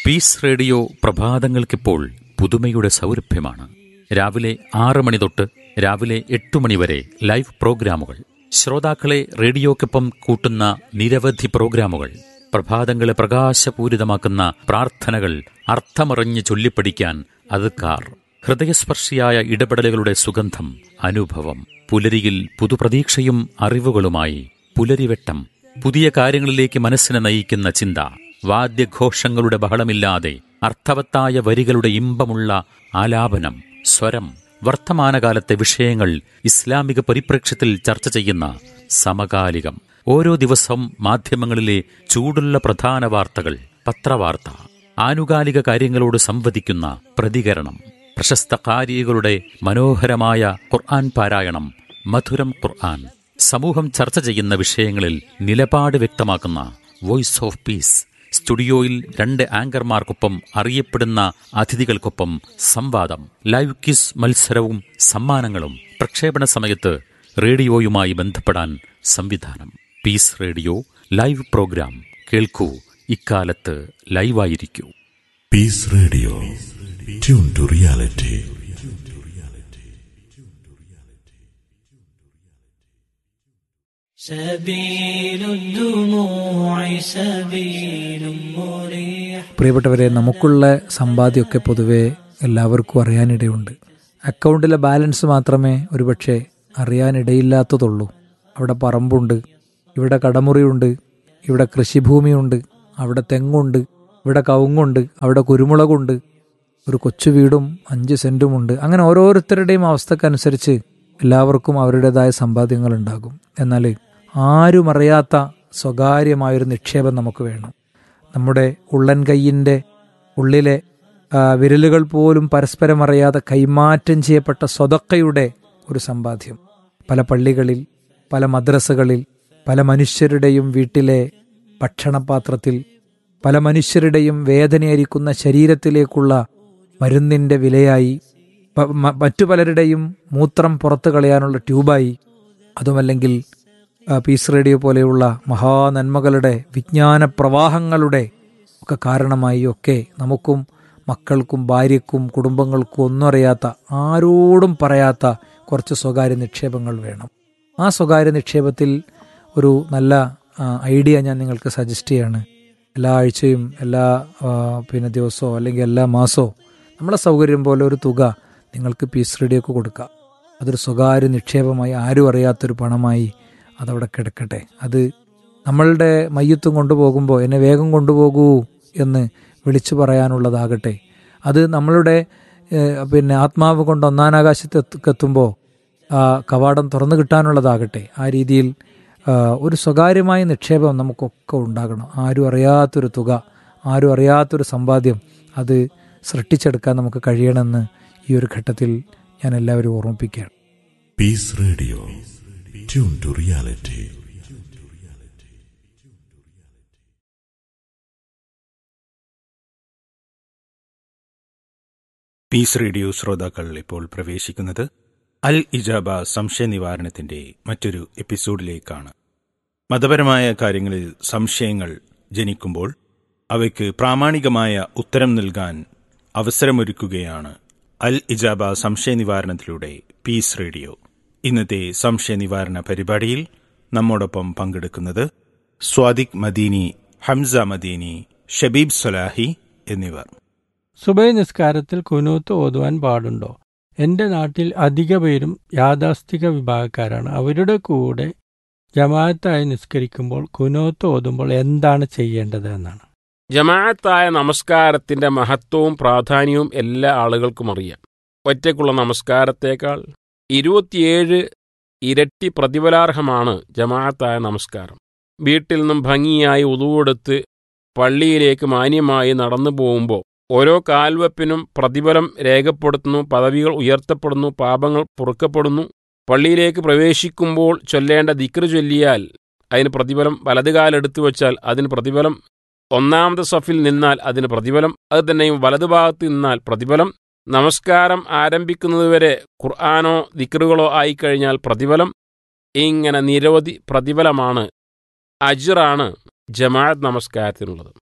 Piece radio പ്രഭാതങ്ങൾക്കിപ്പോൾ പുതുമയുടെ സൗരഭ്യമാണ് രാവിലെ ആറ് മണി തൊട്ട് രാവിലെ എട്ട് മണി വരെ ലൈവ് പ്രോഗ്രാമുകൾ ശ്രോതാക്കളെ റേഡിയോക്കൊപ്പം കൂട്ടുന്ന നിരവധി പ്രോഗ്രാമുകൾ പ്രഭാതങ്ങളെ പ്രകാശപൂരിതമാക്കുന്ന പ്രാർത്ഥനകൾ അർത്ഥമറിഞ്ഞ് ചൊല്ലിപ്പഠിക്കാൻ അതുക്കാർ ഹൃദയസ്പർശിയായ ഇടപെടലുകളുടെ സുഗന്ധം അനുഭവം പുലരിയിൽ പുതുപ്രതീക്ഷയും അറിവുകളുമായി പുലരിവെട്ടം പുതിയ കാര്യങ്ങളിലേക്ക് മനസ്സിനെ നയിക്കുന്ന ചിന്ത വാദ്യഘോഷങ്ങളുടെ ബഹളമില്ലാതെ അർത്ഥവത്തായ വരികളുടെ ഇമ്പമുള്ള ആലാപനം സ്വരം വർത്തമാനകാലത്തെ വിഷയങ്ങൾ ഇസ്ലാമിക പരിപ്രേക്ഷ്യത്തിൽ ചർച്ച ചെയ്യുന്ന സമകാലികം ഓരോ ദിവസവും മാധ്യമങ്ങളിലെ ചൂടുള്ള പ്രധാന വാർത്തകൾ പത്രവാർത്ത ആനുകാലിക കാര്യങ്ങളോട് സംവദിക്കുന്ന പ്രതികരണം പ്രശസ്ത കാരികളുടെ മനോഹരമായ ഖുർആൻ പാരായണം മധുരം ഖുർആൻ സമൂഹം ചർച്ച ചെയ്യുന്ന വിഷയങ്ങളിൽ നിലപാട് വ്യക്തമാക്കുന്ന വോയിസ് ഓഫ് പീസ് സ്റ്റുഡിയോയിൽ രണ്ട് ആങ്കർമാർക്കൊപ്പം അറിയപ്പെടുന്ന അതിഥികൾക്കൊപ്പം സംവാദം ലൈവ് ക്വിസ് മത്സരവും സമ്മാനങ്ങളും പ്രക്ഷേപണ സമയത്ത് റേഡിയോയുമായി ബന്ധപ്പെടാൻ സംവിധാനം പീസ് റേഡിയോ ലൈവ് പ്രോഗ്രാം കേൾക്കൂ ഇക്കാലത്ത് ലൈവായിരിക്കൂ peace radio tune to reality سبيل الدموع سبيل مريح പ്രിയപ്പെട്ടവരെ നമുക്കുള്ള സമ്പാദ്യമൊക്കെ പൊതുവെ എല്ലാവർക്കും അറിയാനിടയുണ്ട് അക്കൗണ്ടിലെ ബാലൻസ് മാത്രമേ ഒരുപക്ഷെ അറിയാനിടയില്ലാത്തതുള്ളൂ അവിടെ പറമ്പുണ്ട് ഇവിടെ കടമുറിയുണ്ട് ഇവിടെ കൃഷിഭൂമിയുണ്ട് അവിടെ തെങ്ങുണ്ട് ഇവിടെ കവുങ്ങുണ്ട് അവിടെ കുരുമുളകുണ്ട് ഒരു കൊച്ചു വീടും അഞ്ച് സെന്റുമുണ്ട് അങ്ങനെ ഓരോരുത്തരുടെയും അവസ്ഥക്കനുസരിച്ച് എല്ലാവർക്കും അവരുടേതായ സമ്പാദ്യങ്ങൾ ഉണ്ടാകും എന്നാൽ ആരും അറിയാത്ത സ്വകാര്യമായൊരു നിക്ഷേപം നമുക്ക് വേണം നമ്മുടെ ഉള്ളൻ കൈയിൻ്റെ ഉള്ളിലെ ആ, വിരലുകൾ പോലും പരസ്പരം അറിയാതെ കൈമാറ്റം ചെയ്യപ്പെട്ട സ്വതക്കയുടെ ഒരു സമ്പാദ്യം പല പള്ളികളിൽ പല മദ്രസകളിൽ പല മനുഷ്യരുടെയും വീട്ടിലെ ഭക്ഷണപാത്രത്തിൽ പല മനുഷ്യരുടെയും വേദനയായിരിക്കുന്ന ശരീരത്തിലേക്കുള്ള മരുന്നിൻ്റെ വിലയായി പ- മ- മറ്റു പലരുടെയും മൂത്രം പുറത്തു കളയാനുള്ള ട്യൂബായി അതുമല്ലെങ്കിൽ ആ, പീസ് റേഡിയോ പോലെയുള്ള മഹാനന്മകളുടെ വിജ്ഞാന പ്രവാഹങ്ങളുടെ ഒക്കെ കാരണമായി ഒക്കെ നമുക്കും മക്കൾക്കും ഭാര്യയ്ക്കും കുടുംബങ്ങൾക്കും ഒന്നും അറിയാത്ത ആരോടും പറയാത്ത കുറച്ച് സ്വകാര്യ നിക്ഷേപങ്ങൾ വേണം ആ സ്വകാര്യ നിക്ഷേപത്തിൽ ഒരു നല്ല ആ, ഐഡിയ ഞാൻ നിങ്ങൾക്ക് സജസ്റ്റ് ചെയ്യാണ് എല്ലാ ആഴ്ചയും എല്ലാ ആ, പിന്നെ ദിവസമോ അല്ലെങ്കിൽ എല്ലാ മാസമോ നമ്മളെ സൗകര്യം പോലെ ഒരു തുക നിങ്ങൾക്ക് പീസ് റേഡിയോക്ക് കൊടുക്കാം അതൊരു സ്വകാര്യ നിക്ഷേപമായി ആരും അറിയാത്തൊരു പണമായി അതവിടെ കിടക്കട്ടെ അത് നമ്മളുടെ മയ്യത്തും കൊണ്ടുപോകുമ്പോൾ എന്നെ വേഗം കൊണ്ടുപോകൂ എന്ന് വിളിച്ചു പറയാനുള്ളതാകട്ടെ അത് നമ്മളുടെ ഏഹ്, പിന്നെ ആത്മാവ് കൊണ്ട് ഒന്നാനാകാശത്ത് എത്തുമ്പോൾ ആ കവാടം തുറന്നു കിട്ടാനുള്ളതാകട്ടെ ആ രീതിയിൽ ആ, ഒരു സ്വകാര്യമായ നിക്ഷേപം നമുക്കൊക്കെ ഉണ്ടാകണം ആരും അറിയാത്തൊരു തുക ആരും അറിയാത്തൊരു സമ്പാദ്യം അത് സൃഷ്ടിച്ചെടുക്കാൻ നമുക്ക് കഴിയണമെന്ന് ഈ ഒരു ഘട്ടത്തിൽ ഞാൻ എല്ലാവരും ഓർമ്മിപ്പിക്കുകയാണ് peace radio tune to reality peace radio ശ്രോതാക്കൾ ഇപ്പോൾ പ്രവേശിക്കുന്നത് അൽ ഇജാബ സംശയ നിവാരണത്തിന്റെ മറ്റൊരു എപ്പിസോഡിലേക്കാണ് മതപരമായ കാര്യങ്ങളിൽ സംശയങ്ങൾ ജനിക്കുമ്പോൾ അവയ്ക്ക് പ്രാമാണികമായ ഉത്തരം നൽകാൻ അവസരമൊരുക്കുകയാണ് അൽ ഇജാബ സംശയ നിവാരണത്തിലൂടെ പീസ് റേഡിയോ ഇന്നത്തെ സംശയ നിവാരണ പരിപാടിയിൽ നമ്മോടൊപ്പം പങ്കെടുക്കുന്നത് സ്വാദിഖ് മദീനി ഹംസ മദീനി ഷബീബ് സലാഹി എന്നിവർ സുബൈ നിസ്കാരത്തിൽ കുനൂത്ത് ഓതുവാൻ പാടുണ്ടോ എന്റെ നാട്ടിൽ അധിക പേരും യാഥാസ്ഥിക വിഭാഗക്കാരാണ് അവരുടെ കൂടെ ജമാഅത്തായി നിസ്കരിക്കുമ്പോൾ കുനൂത്ത് ഓതുമ്പോൾ എന്താണ് ചെയ്യേണ്ടത് എന്നാണ് ജമാഅത്തായ നമസ്കാരത്തിന്റെ മഹത്വവും പ്രാധാന്യവും എല്ലാ ആളുകൾക്കും അറിയാം ഒറ്റയ്ക്കുള്ള നമസ്കാരത്തേക്കാൾ ഇരുപത്തിയേഴ് ഇരട്ടി പ്രതിഫലാർഹമാണ് ജമാഅത്തായ നമസ്കാരം വീട്ടിൽ നിന്നും ഭംഗിയായി ഉതുവെടുത്ത് പള്ളിയിലേക്ക് മാന്യമായി നടന്നു പോകുമ്പോൾ ഓരോ കാൽവെപ്പിനും പ്രതിഫലം രേഖപ്പെടുത്തുന്നു പദവികൾ ഉയർത്തപ്പെടുന്നു പാപങ്ങൾ പൊറുക്കപ്പെടുന്നു പള്ളിയിലേക്ക് പ്രവേശിക്കുമ്പോൾ ചൊല്ലേണ്ട ദിക്റ് ചൊല്ലിയാൽ അതിന് പ്രതിഫലം വലതുകാലെടുത്തു വച്ചാൽ അതിന് പ്രതിഫലം ഒന്നാമത്തെ സഫിൽ നിന്നാൽ അതിന് പ്രതിഫലം അത് തന്നെയും വലതുഭാഗത്ത് നിന്നാൽ പ്രതിഫലം നമസ്കാരം ആരംഭിക്കുന്നതുവരെ ഖുർആാനോ ദിക്റുകളോ ആയിക്കഴിഞ്ഞാൽ പ്രതിഫലം ഇങ്ങനെ നിരവധി പ്രതിഫലമാണ് അജിറാണ് ജമാഅത്ത് നമസ്കാരത്തിനുള്ളത്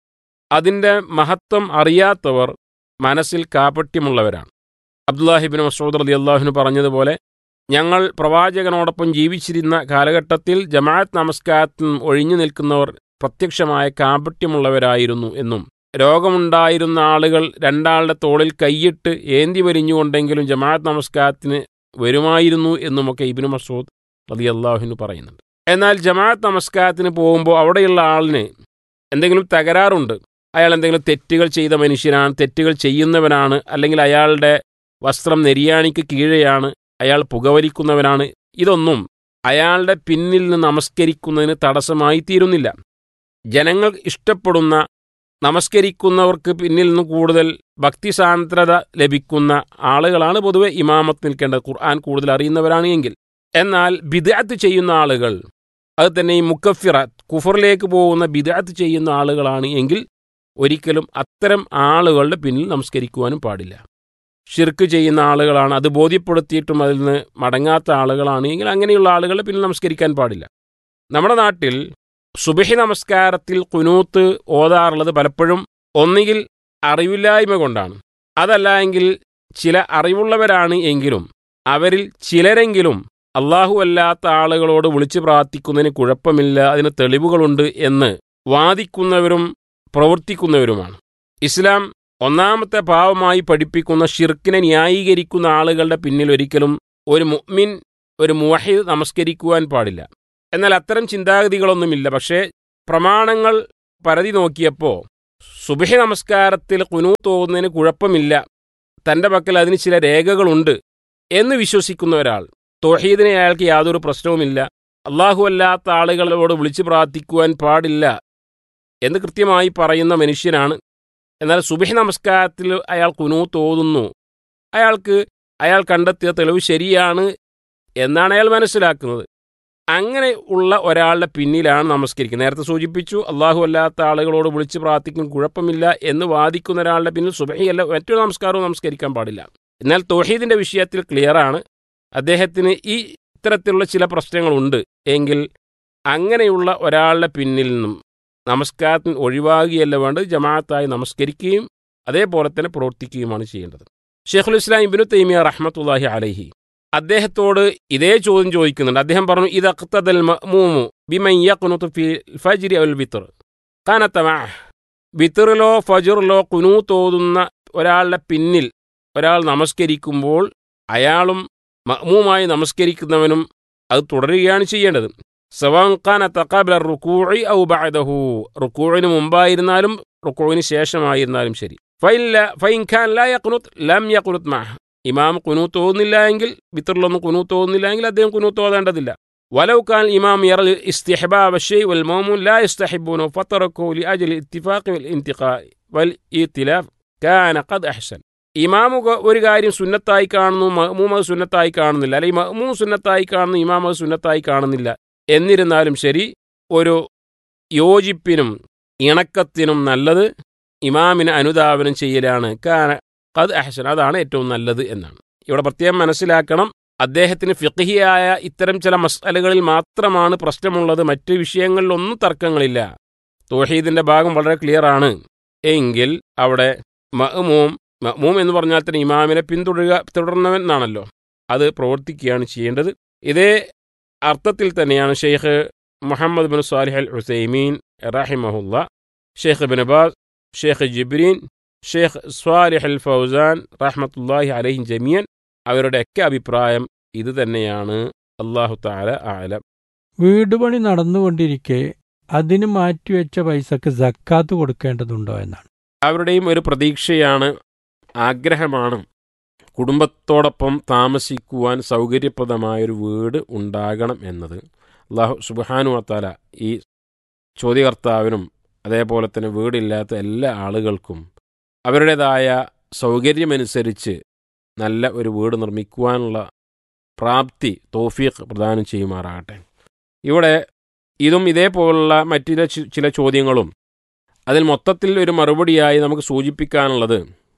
അതിൻ്റെ മഹത്വം അറിയാത്തവർ മനസ്സിൽ കാപട്യമുള്ളവരാണ് അബ്ദുല്ലാഹിബിൻ മസൂദ് അലി അള്ളാഹുവിന് പറഞ്ഞതുപോലെ ഞങ്ങൾ പ്രവാചകനോടൊപ്പം ജീവിച്ചിരുന്ന കാലഘട്ടത്തിൽ ജമാഅത്ത് നമസ്കാരത്തിൽ നിന്നും ഒഴിഞ്ഞു നിൽക്കുന്നവർ പ്രത്യക്ഷമായ കാപട്യമുള്ളവരായിരുന്നു എന്നും രോഗമുണ്ടായിരുന്ന ആളുകൾ രണ്ടാളുടെ തോളിൽ കൈയിട്ട് ഏന്തി വരിഞ്ഞുകൊണ്ടെങ്കിലും ജമാഅത്ത് നമസ്കാരത്തിന് വരുമായിരുന്നു എന്നുമൊക്കെ ഇബിന് മസൂദ് അലി അള്ളാഹുവിന് പറയുന്നുണ്ട് എന്നാൽ ജമാഅത്ത് നമസ്കാരത്തിന് പോകുമ്പോൾ അവിടെയുള്ള ആളിന് എന്തെങ്കിലും തകരാറുണ്ട് അയാൾ എന്തെങ്കിലും തെറ്റുകൾ ചെയ്ത മനുഷ്യനാണ് തെറ്റുകൾ ചെയ്യുന്നവനാണ് അല്ലെങ്കിൽ അയാളുടെ വസ്ത്രം നെരിയാണിക്ക് കീഴെയാണ് അയാൾ പുകവലിക്കുന്നവനാണ് ഇതൊന്നും അയാളുടെ പിന്നിൽ നിന്ന് നമസ്കരിക്കുന്നതിന് തടസ്സമായി തീരുന്നില്ല ജനങ്ങൾ ഇഷ്ടപ്പെടുന്ന നമസ്കരിക്കുന്നവർക്ക് പിന്നിൽ നിന്ന് കൂടുതൽ ഭക്തിസാന്ദ്രത ലഭിക്കുന്ന ആളുകളാണ് പൊതുവെ ഇമാമത്ത് നിൽക്കേണ്ടത് ഖുർആൻ കൂടുതൽ അറിയുന്നവരാണ് എങ്കിൽ എന്നാൽ ബിദാത്ത് ചെയ്യുന്ന ആളുകൾ അത് തന്നെ ഈ മുക്കഫിറ കുഫറിലേക്ക് പോകുന്ന ബിദാത്ത് ചെയ്യുന്ന ആളുകളാണ് എങ്കിൽ ഒരിക്കലും അത്തരം ആളുകളുടെ പിന്നിൽ നമസ്കരിക്കുവാനും പാടില്ല ഷിർക്ക് ചെയ്യുന്ന ആളുകളാണ് അത് ബോധ്യപ്പെടുത്തിയിട്ടും അതിൽ നിന്ന് മടങ്ങാത്ത ആളുകളാണ് എങ്കിൽ അങ്ങനെയുള്ള ആളുകളുടെ പിന്നിൽ നമസ്കരിക്കാൻ പാടില്ല നമ്മുടെ നാട്ടിൽ സുബഹി നമസ്കാരത്തിൽ കുനൂത്ത് ഓതാറുള്ളത് പലപ്പോഴും ഒന്നുകിൽ അറിവില്ലായ്മ കൊണ്ടാണ് അതല്ല എങ്കിൽ ചില അറിവുള്ളവരാണ് എങ്കിലും അവരിൽ ചിലരെങ്കിലും അള്ളാഹു അല്ലാത്ത ആളുകളോട് വിളിച്ചു പ്രാർത്ഥിക്കുന്നതിന് കുഴപ്പമില്ല അതിന് തെളിവുകളുണ്ട് എന്ന് വാദിക്കുന്നവരും പ്രവർത്തിക്കുന്നവരുമാണ് ഇസ്ലാം ഒന്നാമത്തെ ഭാവമായി പഠിപ്പിക്കുന്ന ഷിർക്കിനെ ന്യായീകരിക്കുന്ന ആളുകളുടെ പിന്നിൽ ഒരിക്കലും ഒരു മുഅ്മിൻ ഒരു മുവഹിദ് നമസ്കരിക്കുവാൻ പാടില്ല എന്നാൽ അത്തരം ചിന്താഗതികളൊന്നുമില്ല പക്ഷേ പ്രമാണങ്ങൾ പരതി നോക്കിയപ്പോൾ സുബഹി നമസ്കാരത്തിൽ കുനൂത്ത് പോകുന്നതിന് കുഴപ്പമില്ല തൻ്റെ പക്കൽ അതിന് ചില രേഖകളുണ്ട് എന്ന് വിശ്വസിക്കുന്ന ഒരാൾ തോഹീദിനെ അയാൾക്ക് യാതൊരു പ്രശ്നവുമില്ല അള്ളാഹു അല്ലാത്ത ആളുകളോട് വിളിച്ചു പ്രാർത്ഥിക്കുവാൻ പാടില്ല എന്ന് കൃത്യമായി പറയുന്ന മനുഷ്യനാണ് എന്നാൽ സുബഹി നമസ്കാരത്തിൽ അയാൾ കുനൂത്ത് ഓതുന്നു അയാൾക്ക് അയാൾ കണ്ടെത്തിയ തെളിവ് ശരിയാണ് എന്നാണ് അയാൾ മനസ്സിലാക്കുന്നത് അങ്ങനെ ഉള്ള ഒരാളുടെ പിന്നിലാണ് നമസ്കരിക്കുന്നത് നേരത്തെ സൂചിപ്പിച്ചു അള്ളാഹു അല്ലാത്ത ആളുകളോട് വിളിച്ച് പ്രാർത്ഥിക്കും കുഴപ്പമില്ല എന്ന് വാദിക്കുന്ന ഒരാളുടെ പിന്നിൽ സുബഹിയല്ല മറ്റൊരു നമസ്കാരവും നമസ്കരിക്കാൻ പാടില്ല എന്നാൽ തോഹീദിന്റെ വിഷയത്തിൽ ക്ലിയറാണ് അദ്ദേഹത്തിന് ഈ ഇത്തരത്തിലുള്ള ചില പ്രശ്നങ്ങളുണ്ട് എങ്കിൽ അങ്ങനെയുള്ള ഒരാളുടെ പിന്നിൽ നിന്നും നമസ്കാരത്തിന് ഒഴിവാകുകയല്ല വേണ്ടത് ജമാഅത്തായി നമസ്കരിക്കുകയും അതേപോലെ തന്നെ പ്രവർത്തിക്കുകയുമാണ് ചെയ്യേണ്ടത് ഷെയ്ഖുൽ ഇസ്ലാം ഇബിനു തൈമിയ റഹ്മത്തുല്ലാഹി അലഹി അദ്ദേഹത്തോട് ഇതേ ചോദ്യം ചോദിക്കുന്നുണ്ട് അദ്ദേഹം പറഞ്ഞു ഇത് അക്തദൽ മഅ്മൂമു ബിമൻ യഖ്നുതു ഫി ഫജ്രി അൽ വിത്ർ കാനത്ത മഅഹ് വിത്തറിലോ ഫജറിലോ കുനൂത്ത് ഓതുന്ന ഒരാളുടെ പിന്നിൽ ഒരാൾ നമസ്കരിക്കുമ്പോൾ അയാളും മഅ്മൂമായി നമസ്കരിക്കുന്നവനും അത് തുടരുകയാണ് ചെയ്യേണ്ടത് സവാങ്കാന തക്കാബില റുക്കൂഴി ഔ ബഅദഹു റുക്കൂഴിന് മുമ്പായിരുന്നാലും റുക്കൂഴിന് ശേഷമായിരുന്നാലും ശരി ഫൈല്ല ഫൈൻ ഖാൻ ലാ യഖ്നുത് ലം യഖ്നുത് മഅഹ് ഇമാം കുനൂത്ത് ഓതുന്നില്ല എങ്കിൽ വിത്തറിലൊന്നും കുനൂത്ത് ഓതുന്നില്ല എങ്കിൽ അദ്ദേഹം കുനൂത്ത് ഓതേണ്ടതില്ല ولو كان الإمام يرى الاستحباب الشيء والمأمون لا يستحبونه فتركه لأجل الاتفاق والانتقاء والائتلاف كان قد أحسن ഇമാമു ഒരു കാര്യം സുന്നത്തായി കാണുന്നു മഹ്മൂം അത് സുന്നത്തായി കാണുന്നില്ല അല്ലെങ്കിൽ മഹ്മൂം സുന്നത്തായി കാണുന്നു ഇമാം അത് സുന്നത്തായി കാണുന്നില്ല എന്നിരുന്നാലും ശരി ഒരു യോജിപ്പിനും ഇണക്കത്തിനും നല്ലത് ഇമാമിന് അനുധാവനം ചെയ്യലാണ് കാന അത് അഹസൻ അതാണ് ഏറ്റവും നല്ലത് എന്നാണ് ഇവിടെ പ്രത്യേകം മനസ്സിലാക്കണം അദ്ദേഹത്തിന് ഫിഖിയായ ഇത്തരം ചില മസലകളിൽ മാത്രമാണ് പ്രശ്നമുള്ളത് മറ്റ് വിഷയങ്ങളിലൊന്നും തർക്കങ്ങളില്ല തോഹീദിന്റെ ഭാഗം വളരെ ക്ലിയർ ആണ് എങ്കിൽ അവിടെ മഹ്മൂം മഹ്മൂം എന്ന് പറഞ്ഞാൽ തന്നെ ഇമാമിനെ പിന്തുടരുക തുടർന്നവൻ എന്നാണല്ലോ അത് പ്രവർത്തിക്കുകയാണ് ചെയ്യേണ്ടത് ഇതേ അർത്ഥത്തിൽ തന്നെയാണ് Sheikh Muhammad bin Salih al Uthaymeen റഹിമഹുല്ല Sheikh bin Abbas Sheikh Jibreen Sheikh Salih al Fawzan റഹ്മത്തുല്ലാഹി അലഹിൻ ജമിയൻ അവരുടെയൊക്കെ അഭിപ്രായം ഇത് തന്നെയാണ് അള്ളാഹു താല ആലം വീട് പണി നടന്നുകൊണ്ടിരിക്കെ അതിന് മാറ്റിവെച്ച പൈസക്ക് ജക്കാത്ത് കൊടുക്കേണ്ടതുണ്ടോ എന്നാണ് അവരുടെയും ഒരു പ്രതീക്ഷയാണ് ആഗ്രഹമാണ് കുടുംബത്തോടൊപ്പം താമസിക്കുവാൻ സൗകര്യപ്രദമായൊരു വീട് ഉണ്ടാകണം എന്നത് അള്ളാഹു സുബാനു വത്താല ഈ ചോദ്യകർത്താവിനും അതേപോലെ തന്നെ വീടില്ലാത്ത എല്ലാ ആളുകൾക്കും അവരുടേതായ സൗകര്യമനുസരിച്ച് നല്ല ഒരു വീട് നിർമ്മിക്കുവാനുള്ള പ്രാപ്തി തോഫീഖ് പ്രദാനം ചെയ്യുമാറാകട്ടെ ഇവിടെ ഇതും ഇതേപോലുള്ള മറ്റു ചില- ചില ചോദ്യങ്ങളും അതിൽ മൊത്തത്തിൽ ഒരു മറുപടിയായി നമുക്ക് സൂചിപ്പിക്കാനുള്ളത്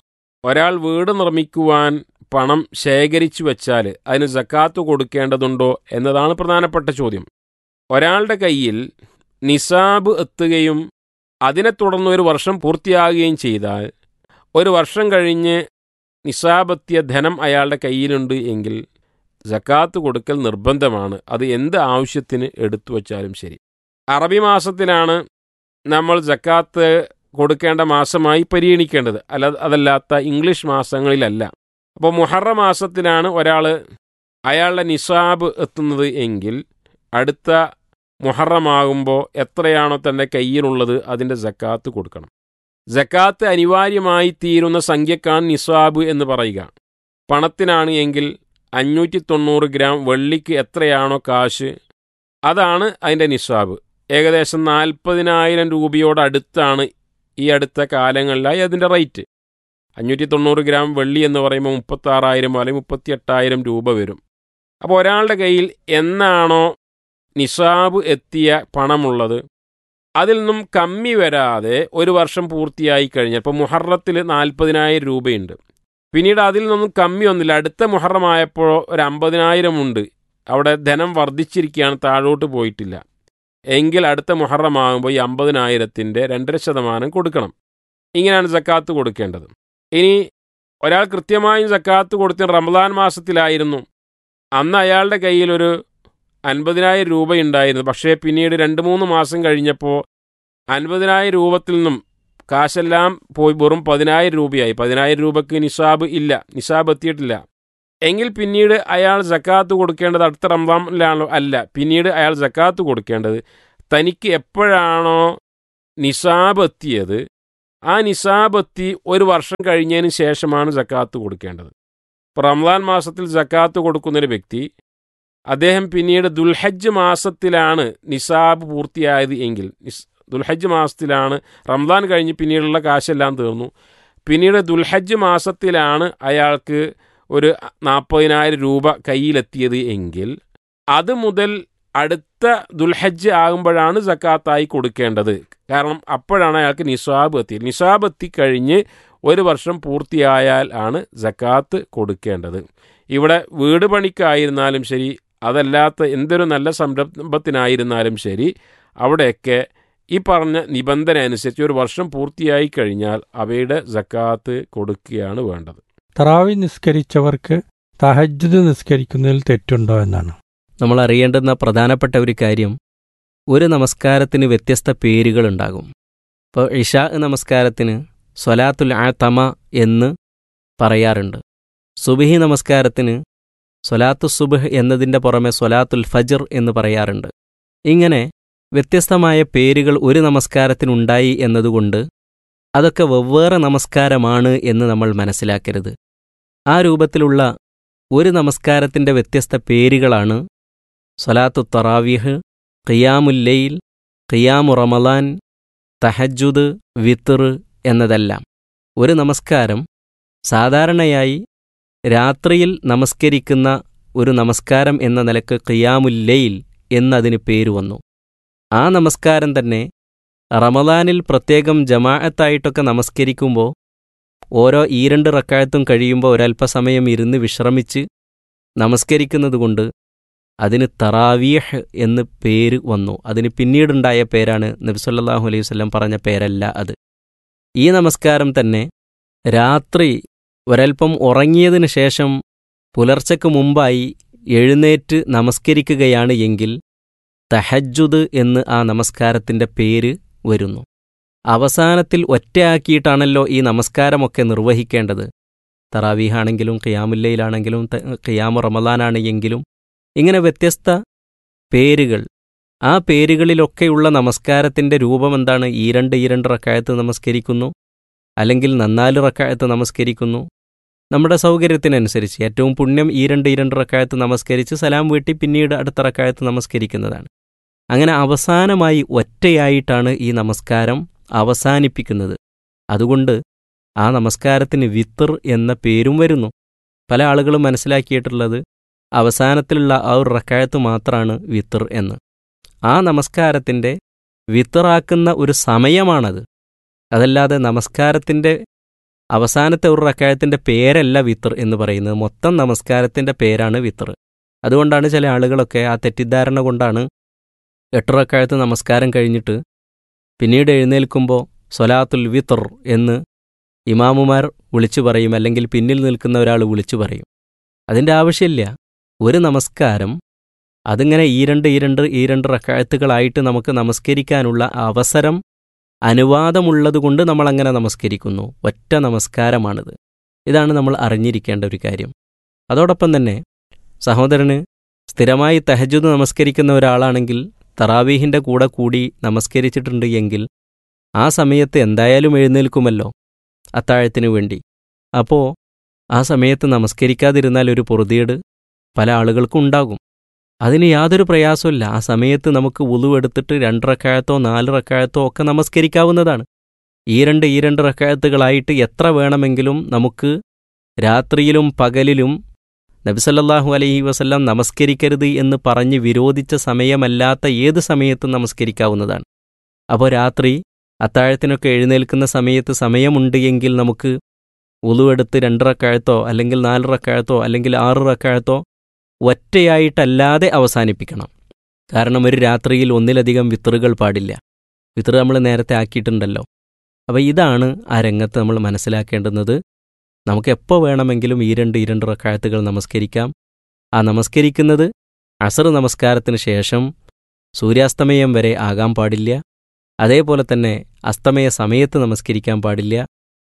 ഒരാൾ വീട് നിർമ്മിക്കുവാൻ പണം ശേഖരിച്ചു വെച്ചാൽ അതിന് സക്കാത്ത് കൊടുക്കേണ്ടതുണ്ടോ എന്നതാണ് പ്രധാനപ്പെട്ട ചോദ്യം ഒരാളുടെ കയ്യിൽ നിസാബ് എത്തുകയും അതിനെ തുടർന്ന് ഒരു വർഷം പൂർത്തിയാകുകയും ചെയ്താൽ ഒരു വർഷം കഴിഞ്ഞ് നിസാബത്തിയ ധനം അയാളുടെ കയ്യിലുണ്ട് എങ്കിൽ ജക്കാത്ത് കൊടുക്കൽ നിർബന്ധമാണ് അത് എന്ത് ആവശ്യത്തിന് എടുത്തു വച്ചാലും ശരി അറബി മാസത്തിലാണ് നമ്മൾ ജക്കാത്ത് കൊടുക്കേണ്ട മാസമായി പരിഗണിക്കേണ്ടത് അല്ല അതല്ലാത്ത ഇംഗ്ലീഷ് മാസങ്ങളിലല്ല അപ്പോൾ മുഹറ മാസത്തിലാണ് ഒരാൾ അയാളുടെ നിസാബ് എത്തുന്നത് എങ്കിൽ അടുത്ത മുഹറമാകുമ്പോൾ എത്രയാണോ തൻ്റെ കയ്യിലുള്ളത് അതിൻ്റെ ജക്കാത്ത് കൊടുക്കണം ജക്കാത്ത് അനിവാര്യമായി തീരുന്ന സംഖ്യക്കാണ് നിസാബ് എന്ന് പറയുക പണത്തിനാണ് എങ്കിൽ അഞ്ഞൂറ്റി തൊണ്ണൂറ് ഗ്രാം വെള്ളിക്ക് എത്രയാണോ കാശ് അതാണ് അതിൻ്റെ നിസാബ് ഏകദേശം നാൽപ്പതിനായിരം രൂപയോടടുത്താണ് ഈ അടുത്ത കാലങ്ങളിലായി അതിൻ്റെ റേറ്റ് അഞ്ഞൂറ്റി തൊണ്ണൂറ് ഗ്രാം വെള്ളി എന്ന് പറയുമ്പോൾ മുപ്പത്താറായിരം അല്ലെങ്കിൽ മുപ്പത്തി എട്ടായിരം രൂപ വരും അപ്പോൾ ഒരാളുടെ കയ്യിൽ എന്നാണോ നിസാബ് എത്തിയ പണമുള്ളത് അതിൽ നിന്നും കമ്മി വരാതെ ഒരു വർഷം പൂർത്തിയായി കഴിഞ്ഞാൽ ഇപ്പോൾ മുഹറത്തിൽ നാൽപ്പതിനായിരം രൂപയുണ്ട് പിന്നീട് അതിൽ നിന്നും കമ്മി ഒന്നുമില്ല അടുത്ത മുഹറമായപ്പോൾ ഒരു അമ്പതിനായിരം ഉണ്ട് അവിടെ ധനം വർദ്ധിച്ചിരിക്കുകയാണ് താഴോട്ട് പോയിട്ടില്ല എങ്കിൽ അടുത്ത മുഹറമാകുമ്പോൾ ഈ അമ്പതിനായിരത്തിൻ്റെ രണ്ടര ശതമാനം കൊടുക്കണം ഇങ്ങനെയാണ് ജക്കാത്ത് കൊടുക്കേണ്ടത് ഇനി ഒരാൾ കൃത്യമായും ജക്കാത്ത് കൊടുത്ത റമദാൻ മാസത്തിലായിരുന്നു അന്ന് അയാളുടെ കയ്യിലൊരു അൻപതിനായിരം രൂപയുണ്ടായിരുന്നു പക്ഷേ പിന്നീട് രണ്ട് മൂന്ന് മാസം കഴിഞ്ഞപ്പോൾ അൻപതിനായിരം രൂപത്തിൽ നിന്നും കാശെല്ലാം പോയി വെറും പതിനായിരം രൂപയായി പതിനായിരം രൂപയ്ക്ക് നിസാബ് ഇല്ല നിസാബ് എത്തിയിട്ടില്ല എങ്കിൽ പിന്നീട് അയാൾ ജക്കാത്ത് കൊടുക്കേണ്ടത് അടുത്ത റംസാനിലാണോ അല്ല പിന്നീട് അയാൾ ജക്കാത്ത് കൊടുക്കേണ്ടത് തനിക്ക് എപ്പോഴാണോ നിസാബ് എത്തിയത് ആ നിസാബ് എത്തി ഒരു വർഷം കഴിഞ്ഞതിന് ശേഷമാണ് ജക്കാത്ത് കൊടുക്കേണ്ടത് ഇപ്പോൾ റംസാൻ മാസത്തിൽ ജക്കാത്ത് കൊടുക്കുന്നൊരു വ്യക്തി അദ്ദേഹം പിന്നീട് ദുൽഹജ്ജ് മാസത്തിലാണ് നിസാബ് പൂർത്തിയായത് എങ്കിൽ നിസ് ദുൽഹജ്ജ് മാസത്തിലാണ് റംസാൻ കഴിഞ്ഞ് പിന്നീടുള്ള കാശെല്ലാം തീർന്നു പിന്നീട് ദുൽഹജ്ജ് മാസത്തിലാണ് അയാൾക്ക് ഒരു നാൽപ്പതിനായിരം രൂപ കയ്യിലെത്തിയത് എങ്കിൽ അത് മുതൽ അടുത്ത ദുൽഹജ്ജ് ആകുമ്പോഴാണ് ജക്കാത്തായി കൊടുക്കേണ്ടത് കാരണം അപ്പോഴാണ് അയാൾക്ക് നിസാബ് എത്തിയത് നിസാബ് എത്തിക്കഴിഞ്ഞ് ഒരു വർഷം പൂർത്തിയായാൽ ആണ് ജക്കാത്ത് കൊടുക്കേണ്ടത് ഇവിടെ വീട് പണിക്കായിരുന്നാലും ശരി അതല്ലാത്ത എന്തൊരു നല്ല സംരംഭത്തിനായിരുന്നാലും ശരി അവിടെയൊക്കെ ഈ പറഞ്ഞ നിബന്ധന അനുസരിച്ച് ഒരു വർഷം പൂർത്തിയായി കഴിഞ്ഞാൽ അവയുടെ ജക്കാത്ത് കൊടുക്കുകയാണ് വേണ്ടത് തറാവി നിസ്കരിച്ചവർക്ക് തഹജ്ജുദ് നിസ്കരിക്കുന്നതിൽ തെറ്റുണ്ടോ എന്നാണ് നമ്മൾ അറിയേണ്ടുന്ന പ്രധാനപ്പെട്ട ഒരു കാര്യം ഒരു നമസ്കാരത്തിന് വ്യത്യസ്ത പേരുകളുണ്ടാകും ഇപ്പോൾ ഇഷാ നമസ്കാരത്തിന് സ്വലാത്തുൽ ആത്തമ എന്ന് പറയാറുണ്ട് സുബിഹി നമസ്കാരത്തിന് സ്വലാത്തു സുബഹ് എന്നതിൻ്റെ പുറമെ സ്വലാത്തുൽ ഫജർ എന്ന് പറയാറുണ്ട് ഇങ്ങനെ വ്യത്യസ്തമായ പേരുകൾ ഒരു നമസ്കാരത്തിനുണ്ടായി എന്നതുകൊണ്ട് അതൊക്കെ വെവ്വേറെ നമസ്കാരമാണ് എന്ന് നമ്മൾ മനസ്സിലാക്കരുത് ആ രൂപത്തിലുള്ള ഒരു നമസ്കാരത്തിൻ്റെ വ്യത്യസ്ത പേരുകളാണ് സ്വലാത്തു തറാവിഹ് ഖിയാമുല്ലയിൽ ഖിയാമു റമലാൻ തഹജുദ് വിത്തർ എന്നതെല്ലാം ഒരു നമസ്കാരം സാധാരണയായി രാത്രിയിൽ നമസ്കരിക്കുന്ന ഒരു നമസ്കാരം എന്ന നിലക്ക് ഖിയാമുല്ലയിൽ എന്നതിന് പേര് വന്നു ആ നമസ്കാരം തന്നെ റമദാനിൽ പ്രത്യേകം ജമാഅത്തായിട്ടൊക്കെ നമസ്കരിക്കുമ്പോൾ ഓരോ ഈ രണ്ട് റക്കായത്തും കഴിയുമ്പോൾ ഒരല്പസമയം ഇരുന്ന് വിശ്രമിച്ച് നമസ്കരിക്കുന്നതുകൊണ്ട് അതിന് തറാവീഹ് എന്ന് പേര് വന്നു അതിന് പിന്നീടുണ്ടായ പേരാണ് നബ്സല്ലാഹു അലൈഹി വല്ലം പറഞ്ഞ പേരല്ല അത് ഈ നമസ്കാരം തന്നെ രാത്രി ഒരൽപ്പം ഉറങ്ങിയതിനു ശേഷം പുലർച്ചയ്ക്ക് മുമ്പായി എഴുന്നേറ്റ് നമസ്കരിക്കുകയാണ് എങ്കിൽ തഹജ്ജുദ് എന്ന് ആ നമസ്കാരത്തിൻ്റെ പേര് വരുന്നു അവസാനത്തിൽ ഒറ്റയാക്കിയിട്ടാണല്ലോ ഈ നമസ്കാരമൊക്കെ നിർവഹിക്കേണ്ടത് തറാവീഹാണെങ്കിലും ഖിയാമുല്ലയിലാണെങ്കിലും ഖിയാമു റമദാനാണ് എങ്കിലും ഇങ്ങനെ വ്യത്യസ്ത പേരുകൾ ആ പേരുകളിലൊക്കെയുള്ള നമസ്കാരത്തിൻ്റെ രൂപം എന്താണ് ഈ രണ്ട് ഈ രണ്ട് റക്കായത്ത് നമസ്കരിക്കുന്നു അല്ലെങ്കിൽ നന്നാല് റക്കായത്ത് നമസ്കരിക്കുന്നു നമ്മുടെ സൗകര്യത്തിനനുസരിച്ച് ഏറ്റവും പുണ്യം ഈ രണ്ട് ഈ രണ്ട് റക്കായത്ത് നമസ്കരിച്ച് സലാം വീട്ടി പിന്നീട് അടുത്ത റക്കായത്ത് നമസ്കരിക്കുന്നതാണ് അങ്ങനെ അവസാനമായി ഒറ്റയായിട്ടാണ് ഈ നമസ്കാരം അവസാനിപ്പിക്കുന്നത് അതുകൊണ്ട് ആ നമസ്കാരത്തിന് വിത്തർ എന്ന പേരും വരുന്നു പല ആളുകളും മനസ്സിലാക്കിയിട്ടുള്ളത് അവസാനത്തിലുള്ള ആ ഒരു റക്കായത്ത് മാത്രമാണ് വിത്തർ എന്ന് ആ നമസ്കാരത്തിൻ്റെ വിത്തറാക്കുന്ന ഒരു സമയമാണത് അതല്ലാതെ നമസ്കാരത്തിൻ്റെ അവസാനത്തെ ഒരു റക്കായത്തിൻ്റെ പേരല്ല വിത്തർ എന്ന് പറയുന്നത് മൊത്തം നമസ്കാരത്തിൻ്റെ പേരാണ് വിത്തർ അതുകൊണ്ടാണ് ചില ആളുകളൊക്കെ ആ തെറ്റിദ്ധാരണ കൊണ്ടാണ് എട്ട് റക്കായത്ത് നമസ്കാരം കഴിഞ്ഞിട്ട് പിന്നീട് എഴുന്നേൽക്കുമ്പോൾ സൊലാത്തുൽ വിത്തർ എന്ന് ഇമാമുമാർ വിളിച്ചു പറയും അല്ലെങ്കിൽ പിന്നിൽ നിൽക്കുന്ന ഒരാൾ വിളിച്ചു പറയും അതിൻ്റെ ആവശ്യമില്ല ഒരു നമസ്കാരം അതിങ്ങനെ ഈ രണ്ട് ഈ രണ്ട് ഈ രണ്ട് റക്കായത്തുകളായിട്ട് നമുക്ക് നമസ്കരിക്കാനുള്ള അവസരം അനുവാദമുള്ളതുകൊണ്ട് നമ്മളങ്ങനെ നമസ്കരിക്കുന്നു ഒറ്റ നമസ്കാരമാണിത് ഇതാണ് നമ്മൾ അറിഞ്ഞിരിക്കേണ്ട ഒരു കാര്യം അതോടൊപ്പം തന്നെ സഹോദരന് സ്ഥിരമായി തഹജുദ് നമസ്കരിക്കുന്ന ഒരാളാണെങ്കിൽ തറാവീഹിൻ്റെ കൂടെ കൂടി നമസ്കരിച്ചിട്ടുണ്ട് എങ്കിൽ ആ സമയത്ത് എന്തായാലും എഴുന്നേൽക്കുമല്ലോ അത്താഴത്തിനു വേണ്ടി അപ്പോൾ ആ സമയത്ത് നമസ്കരിക്കാതിരുന്നാൽ ഒരു പൊറുതിയേട് പല ആളുകൾക്കും ഉണ്ടാകും അതിന് യാതൊരു പ്രയാസമില്ല ആ സമയത്ത് നമുക്ക് ഉളുവെടുത്തിട്ട് രണ്ട് റക്കായത്തോ നാല് റക്കായത്തോ ഒക്കെ നമസ്കരിക്കാവുന്നതാണ് ഈ രണ്ട് ഈ രണ്ട് റക്കായത്തുകളായിട്ട് എത്ര വേണമെങ്കിലും നമുക്ക് രാത്രിയിലും പകലിലും നബിസല്ലാഹു അലൈഹി വസല്ലം നമസ്കരിക്കരുത് എന്ന് പറഞ്ഞ് വിരോധിച്ച സമയമല്ലാത്ത ഏത് സമയത്തും നമസ്കരിക്കാവുന്നതാണ് അപ്പോൾ രാത്രി അത്താഴത്തിനൊക്കെ എഴുന്നേൽക്കുന്ന സമയത്ത് സമയമുണ്ട് എങ്കിൽ നമുക്ക് ഉളുവെടുത്ത് രണ്ട് റക്കായത്തോ അല്ലെങ്കിൽ നാല് റക്കായത്തോ അല്ലെങ്കിൽ ആറ് റക്കായത്തോ ഒറ്റയായിട്ടല്ലാതെ അവസാനിപ്പിക്കണം കാരണം ഒരു രാത്രിയിൽ ഒന്നിലധികം വിത്തറുകൾ പാടില്ല വിത്തറ് നമ്മൾ നേരത്തെ ആക്കിയിട്ടുണ്ടല്ലോ അപ്പോൾ ഇതാണ് ആ രംഗത്ത് നമ്മൾ മനസ്സിലാക്കേണ്ടുന്നത് നമുക്ക് എപ്പോൾ വേണമെങ്കിലും ഈ രണ്ട് ഈ രണ്ട് റക്കായത്തുകൾ നമസ്കരിക്കാം ആ നമസ്കരിക്കുന്നത് അസർ നമസ്കാരത്തിന് ശേഷം സൂര്യാസ്തമയം വരെ ആകാൻ പാടില്ല അതേപോലെ തന്നെ അസ്തമയ സമയത്ത് നമസ്കരിക്കാൻ പാടില്ല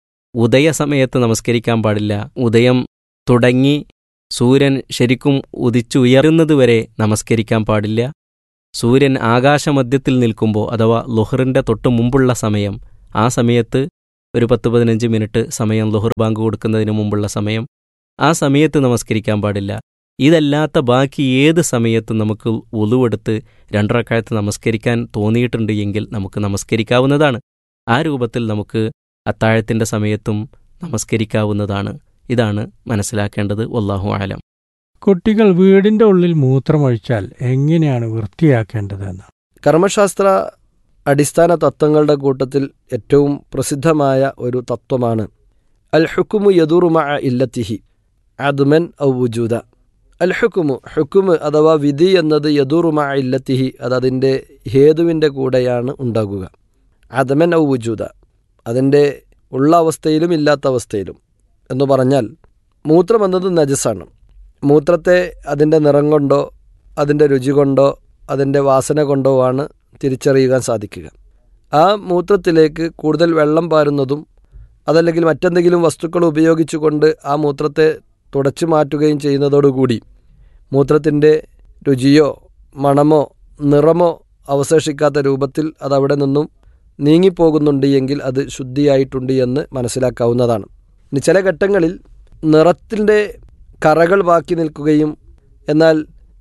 ഉദയ സമയത്ത് നമസ്കരിക്കാൻ പാടില്ല ഉദയം തുടങ്ങി സൂര്യൻ ശരിക്കും ഉദിച്ചുയരുന്നതുവരെ നമസ്കരിക്കാൻ പാടില്ല സൂര്യൻ ആകാശമധ്യത്തിൽ നിൽക്കുമ്പോൾ അഥവാ ലുഹറിൻ്റെ തൊട്ട് മുമ്പുള്ള സമയം ആ സമയത്ത് ഒരു പത്ത് പതിനഞ്ച് മിനിറ്റ് സമയം ലുഹർ ബാങ്ക് കൊടുക്കുന്നതിന് മുമ്പുള്ള സമയം ആ സമയത്ത് നമസ്കരിക്കാൻ പാടില്ല ഇതല്ലാത്ത ബാക്കി ഏത് സമയത്തും നമുക്ക് ഉളുവെടുത്ത് രണ്ടരക്കാലത്ത് നമസ്കരിക്കാൻ തോന്നിയിട്ടുണ്ട് എങ്കിൽ നമുക്ക് നമസ്കരിക്കാവുന്നതാണ് ആ രൂപത്തിൽ നമുക്ക് അത്താഴത്തിൻ്റെ സമയത്തും നമസ്കരിക്കാവുന്നതാണ് ഇതാണ് മനസ്സിലാക്കേണ്ടത് വല്ലാഹു ആലം കുട്ടികൾ വീടിന്റെ ഉള്ളിൽ മൂത്രമൊഴിച്ചാൽ എങ്ങനെയാണ് വൃത്തിയാക്കേണ്ടതെന്ന് കർമ്മശാസ്ത്ര അടിസ്ഥാന തത്വങ്ങളുടെ കൂട്ടത്തിൽ ഏറ്റവും പ്രസിദ്ധമായ ഒരു തത്വമാണ് അൽ ഹുക്കുമു യദുറുമ ഇല്ലത്തിഹി അദ്മൻ ഔ വുജൂദ അൽ ഹുക്കുമു ഹുക്കുമ് അഥവാ വിധി എന്നത് യദുറുമ ഇല്ലത്തിഹി അത് അതിൻ്റെ ഹേതുവിൻ്റെ കൂടെയാണ് ഉണ്ടാകുക അദമൻ ഔ വുജൂദ അതിൻ്റെ ഉള്ള അവസ്ഥയിലും ഇല്ലാത്ത അവസ്ഥയിലും എന്ന് പറഞ്ഞാൽ മൂത്രം എന്നത് നജസാണ് മൂത്രത്തെ അതിൻ്റെ നിറം കൊണ്ടോ അതിൻ്റെ രുചി കൊണ്ടോ അതിൻ്റെ വാസന കൊണ്ടോ ആണ് തിരിച്ചറിയുവാൻ സാധിക്കുക ആ മൂത്രത്തിലേക്ക് കൂടുതൽ വെള്ളം പാരുന്നതും അതല്ലെങ്കിൽ മറ്റെന്തെങ്കിലും വസ്തുക്കൾ ഉപയോഗിച്ചുകൊണ്ട് ആ മൂത്രത്തെ തുടച്ചു മാറ്റുകയും ചെയ്യുന്നതോടുകൂടി മൂത്രത്തിൻ്റെ രുചിയോ മണമോ നിറമോ അവശേഷിക്കാത്ത രൂപത്തിൽ അതവിടെ നിന്നും നീങ്ങിപ്പോകുന്നുണ്ട് എങ്കിൽ അത് ശുദ്ധിയായിട്ടുണ്ട് എന്ന് മനസ്സിലാക്കാവുന്നതാണ് ഇനി ചില ഘട്ടങ്ങളിൽ നിറത്തിൻ്റെ കറകൾ ബാക്കി നിൽക്കുകയും എന്നാൽ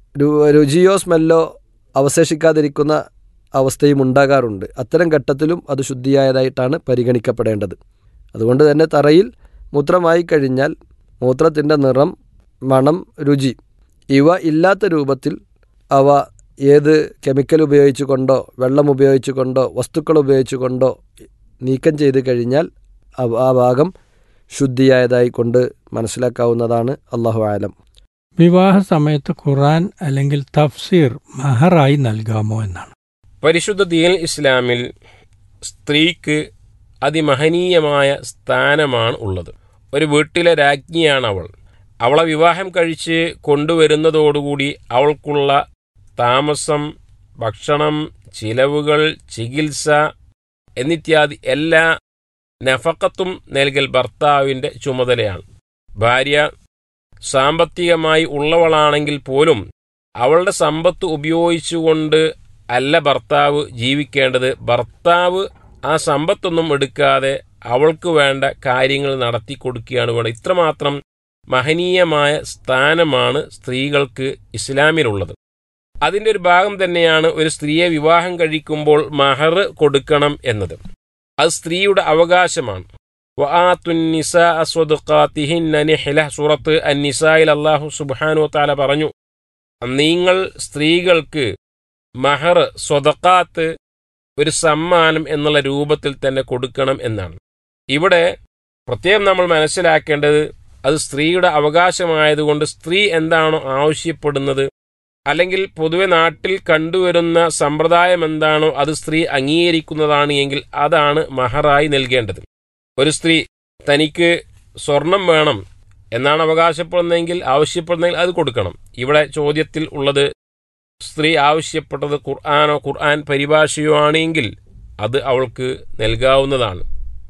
രുചിയോ സ്മെല്ലോ അവശേഷിക്കാതിരിക്കുന്ന അവസ്ഥയും ഉണ്ടാകാറുണ്ട് അത്തരം ഘട്ടത്തിലും അത് ശുദ്ധിയായതായിട്ടാണ് പരിഗണിക്കപ്പെടേണ്ടത് അതുകൊണ്ട് തന്നെ തറയിൽ മൂത്രമായി കഴിഞ്ഞാൽ മൂത്രത്തിൻ്റെ നിറം മണം രുചി ഇവ ഇല്ലാത്ത രൂപത്തിൽ അവ ഏത് കെമിക്കൽ ഉപയോഗിച്ചു കൊണ്ടോ വെള്ളം ഉപയോഗിച്ചു കൊണ്ടോ വസ്തുക്കൾ ഉപയോഗിച്ചു കൊണ്ടോ നീക്കം ചെയ്ത് കഴിഞ്ഞാൽ ആ ഭാഗം ശുദ്ധിയായതായി കൊണ്ട് മനസ്സിലാക്കാവുന്നതാണ് അള്ളാഹു ആലം വിവാഹ സമയത്ത് ഖുറാൻ അല്ലെങ്കിൽ തഫ്സീർ മഹറായി നൽകാമോ എന്നാണ് പരിശുദ്ധ ദീൻ ഇസ്ലാമിൽ സ്ത്രീക്ക് അതിമഹനീയമായ സ്ഥാനമാണ് ഉള്ളത് ഒരു വീട്ടിലെ രാജ്ഞിയാണ് അവൾ അവളെ വിവാഹം കഴിച്ച് കൊണ്ടുവരുന്നതോടുകൂടി അവൾക്കുള്ള താമസം ഭക്ഷണം ചിലവുകൾ ചികിത്സ എന്നിത്യാദി എല്ലാ നഫക്കത്തും നൽകൽ ഭർത്താവിൻ്റെ ചുമതലയാണ് ഭാര്യ സാമ്പത്തികമായി ഉള്ളവളാണെങ്കിൽ പോലും അവളുടെ സമ്പത്ത് ഉപയോഗിച്ചുകൊണ്ട് അല്ല ഭർത്താവ് ജീവിക്കേണ്ടത് ഭർത്താവ് ആ സമ്പത്തൊന്നും എടുക്കാതെ അവൾക്ക് വേണ്ട കാര്യങ്ങൾ നടത്തി കൊടുക്കുകയാണ് വേണ്ടത് ഇത്രമാത്രം മഹനീയമായ സ്ഥാനമാണ് സ്ത്രീകൾക്ക് ഇസ്ലാമിലുള്ളത് അതിൻ്റെ ഒരു ഭാഗം തന്നെയാണ് ഒരു സ്ത്രീയെ വിവാഹം കഴിക്കുമ്പോൾ മഹർ കൊടുക്കണം എന്നത് അത് സ്ത്രീയുടെ അവകാശമാണ് സൂറത്ത് അന്നിസായിൽ അള്ളാഹു സുബാനു താല പറഞ്ഞു നിങ്ങൾ സ്ത്രീകൾക്ക് മഹർ സ്വതക്കാത്ത് ഒരു സമ്മാനം എന്നുള്ള രൂപത്തിൽ തന്നെ കൊടുക്കണം എന്നാണ് ഇവിടെ പ്രത്യേകം നമ്മൾ മനസ്സിലാക്കേണ്ടത് അത് സ്ത്രീയുടെ അവകാശമായതുകൊണ്ട് സ്ത്രീ എന്താണോ ആവശ്യപ്പെടുന്നത് അല്ലെങ്കിൽ പൊതുവെ നാട്ടിൽ കണ്ടുവരുന്ന സമ്പ്രദായം എന്താണോ അത് സ്ത്രീ അംഗീകരിക്കുന്നതാണ് എങ്കിൽ അതാണ് മഹറായി നൽകേണ്ടത് ഒരു സ്ത്രീ തനിക്ക് സ്വർണം വേണം എന്നാണ് അവകാശപ്പെടുന്നതെങ്കിൽ ആവശ്യപ്പെടുന്നതെങ്കിൽ അത് കൊടുക്കണം ഇവിടെ ചോദ്യത്തിൽ ഉള്ളത് സ്ത്രീ ആവശ്യപ്പെട്ടത് ഖുർആാനോ ഖുർആൻ പരിഭാഷയോ ആണെങ്കിൽ അത് അവൾക്ക് നൽകാവുന്നതാണ്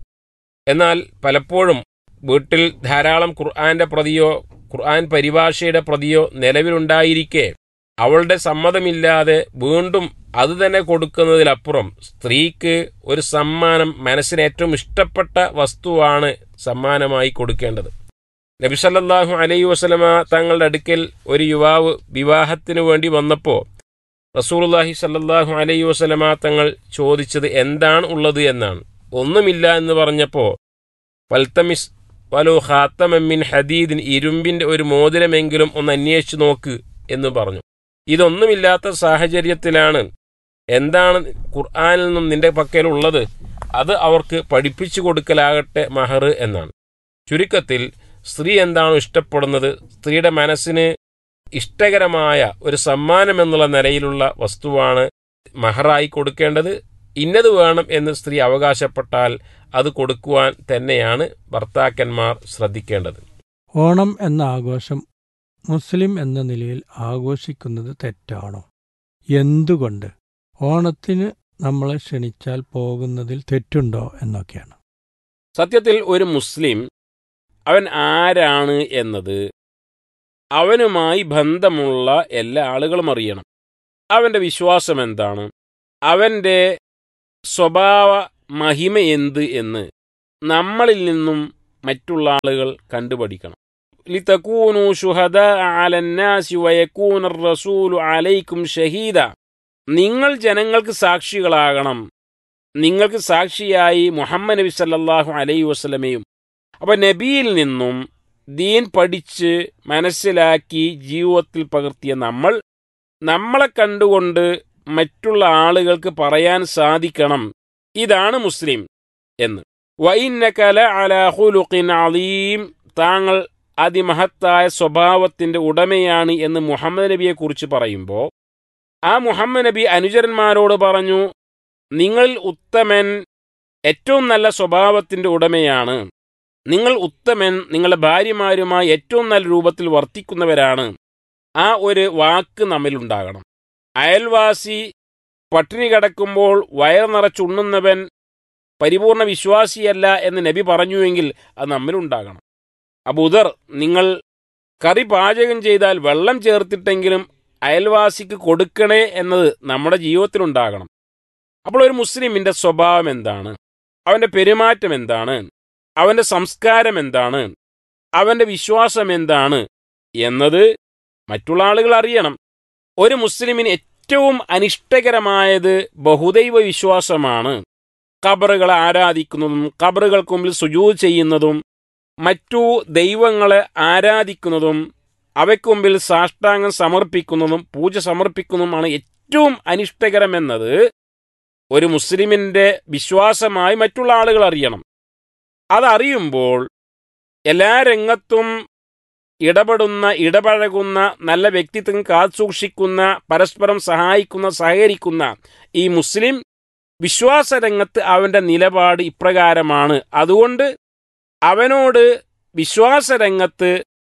എന്നാൽ പലപ്പോഴും വീട്ടിൽ ധാരാളം ഖുർആന്റെ പ്രതിയോ ഖുർആൻ പരിഭാഷയുടെ പ്രതിയോ നിലവിലുണ്ടായിരിക്കെ അവളുടെ സമ്മതമില്ലാതെ വീണ്ടും അത് തന്നെ കൊടുക്കുന്നതിലപ്പുറം സ്ത്രീക്ക് ഒരു സമ്മാനം മനസ്സിന് ഏറ്റവും ഇഷ്ടപ്പെട്ട വസ്തുവാണ് സമ്മാനമായി കൊടുക്കേണ്ടത് നബിസല്ലാഹു അലൈ വസലമ തങ്ങളുടെ അടുക്കൽ ഒരു യുവാവ് വിവാഹത്തിനു വേണ്ടി വന്നപ്പോൾ റസൂലുല്ലാഹി സല്ലാഹു അലൈ വസലമ തങ്ങൾ ചോദിച്ചത് എന്താണ് ഉള്ളത് എന്നാണ് ഒന്നുമില്ല എന്ന് പറഞ്ഞപ്പോൾ വൽത്തമിസ് വലോ ഖാത്തമമ്മിൻ ഹദീദിൻ ഇരുമ്പിന്റെ ഒരു മോതിരമെങ്കിലും ഒന്ന് അന്വേഷിച്ചു നോക്ക് എന്ന് പറഞ്ഞു ഇതൊന്നുമില്ലാത്ത സാഹചര്യത്തിലാണ് എന്താണ് ഖുർആാനിൽ നിന്നും നിന്റെ പക്കലുള്ളത് അത് അവർക്ക് പഠിപ്പിച്ചു കൊടുക്കലാകട്ടെ മഹർ എന്നാണ് ചുരുക്കത്തിൽ സ്ത്രീ എന്താണോ ഇഷ്ടപ്പെടുന്നത് സ്ത്രീയുടെ മനസ്സിന് ഇഷ്ടകരമായ ഒരു സമ്മാനം എന്നുള്ള നിലയിലുള്ള വസ്തുവാണ് മഹറായി കൊടുക്കേണ്ടത് ഇന്നത് വേണം എന്ന് സ്ത്രീ അവകാശപ്പെട്ടാൽ അത് കൊടുക്കുവാൻ തന്നെയാണ് ഭർത്താക്കന്മാർ ശ്രദ്ധിക്കേണ്ടത് ഓണം എന്ന ആഘോഷം മുസ്ലിം എന്ന നിലയിൽ ആഘോഷിക്കുന്നത് തെറ്റാണോ എന്തുകൊണ്ട് ഓണത്തിന് നമ്മളെ ക്ഷണിച്ചാൽ പോകുന്നതിൽ തെറ്റുണ്ടോ എന്നൊക്കെയാണ് സത്യത്തിൽ ഒരു മുസ്ലിം അവൻ ആരാണ് എന്നത് അവനുമായി ബന്ധമുള്ള എല്ലാ ആളുകളും അറിയണം അവന്റെ വിശ്വാസം എന്താണ് അവന്റെ സ്വഭാവ മഹിമ എന്ത് എന്ന് നമ്മളിൽ നിന്നും മറ്റുള്ള ആളുകൾ കണ്ടുപഠിക്കണം ലിതകൂനു ഷുഹദ അലന്നാസി വയക്കൂന റസൂലു അലൈക്കും ഷഹീദ നിങ്ങൾ ജനങ്ങൾക്ക് സാക്ഷികളാകണം നിങ്ങൾക്ക് സാക്ഷിയായി മുഹമ്മദ് നബി സല്ലല്ലാഹു അലൈഹി വസല്ലമയും അപ്പൊ നബിയിൽ നിന്നും ദീൻ പഠിച്ച് മനസ്സിലാക്കി ജീവിതത്തിൽ പകർത്തിയ നമ്മൾ നമ്മളെ കണ്ടുകൊണ്ട് മറ്റുള്ള ആളുകൾക്ക് പറയാൻ സാധിക്കണം ഇതാണ് മുസ്ലിം എന്ന് വൈന്നകല അലാഹുലുഖിൻ അലീം താങ്കൾ അതിമഹത്തായ സ്വഭാവത്തിന്റെ ഉടമയാണ് എന്ന് മുഹമ്മദ് നബിയെ കുറിച്ച് പറയുമ്പോൾ ആ മുഹമ്മദ് നബി അനുചരന്മാരോട് പറഞ്ഞു നിങ്ങൾ ഉത്തമൻ ഏറ്റവും നല്ല സ്വഭാവത്തിന്റെ ഉടമയാണ് നിങ്ങൾ ഉത്തമൻ നിങ്ങളുടെ ഭാര്യമാരുമായി ഏറ്റവും നല്ല രൂപത്തിൽ വർത്തിക്കുന്നവരാണ് ആ ഒരു വാക്ക് നമ്മിലുണ്ടാകണം അയൽവാസി പട്ടിണി കിടക്കുമ്പോൾ വയർ നിറച്ചുണ്ണുന്നവൻ പരിപൂർണ വിശ്വാസിയല്ല എന്ന് നബി പറഞ്ഞുവെങ്കിൽ അത് നമ്മിലുണ്ടാകണം അബുദർ നിങ്ങൾ കറി പാചകം ചെയ്താൽ വെള്ളം ചേർത്തിട്ടെങ്കിലും അയൽവാസിക്ക് കൊടുക്കണേ എന്നത് നമ്മുടെ ജീവിതത്തിലുണ്ടാകണം അപ്പോൾ ഒരു മുസ്ലിമിന്റെ സ്വഭാവം എന്താണ് അവന്റെ പെരുമാറ്റം എന്താണ് അവന്റെ സംസ്കാരം എന്താണ് അവന്റെ വിശ്വാസം എന്താണ് എന്നത് മറ്റുള്ള ആളുകൾ അറിയണം ഒരു മുസ്ലിമിന് ഏറ്റവും അനിഷ്ടകരമായത് ബഹുദൈവ വിശ്വാസമാണ് ഖബറുകളെ ആരാധിക്കുന്നതും ഖബറുകൾക്ക് മുമ്പിൽ സുജൂത് ചെയ്യുന്നതും മറ്റു ദൈവങ്ങളെ ആരാധിക്കുന്നതും അവയ്ക്ക് മുമ്പിൽ സാഷ്ടാംഗം സമർപ്പിക്കുന്നതും പൂജ സമർപ്പിക്കുന്നതുമാണ് ഏറ്റവും അനിഷ്ടകരമെന്നത് ഒരു മുസ്ലിമിന്റെ വിശ്വാസമായി മറ്റുള്ള ആളുകൾ അറിയണം അതറിയുമ്പോൾ എല്ലാ രംഗത്തും ഇടപെടുന്ന ഇടപഴകുന്ന നല്ല വ്യക്തിത്വം കാത്തുസൂക്ഷിക്കുന്ന പരസ്പരം സഹായിക്കുന്ന സഹകരിക്കുന്ന ഈ മുസ്ലിം വിശ്വാസരംഗത്ത് അവന്റെ നിലപാട് ഇപ്രകാരമാണ് അതുകൊണ്ട് അവനോട് വിശ്വാസരംഗത്ത്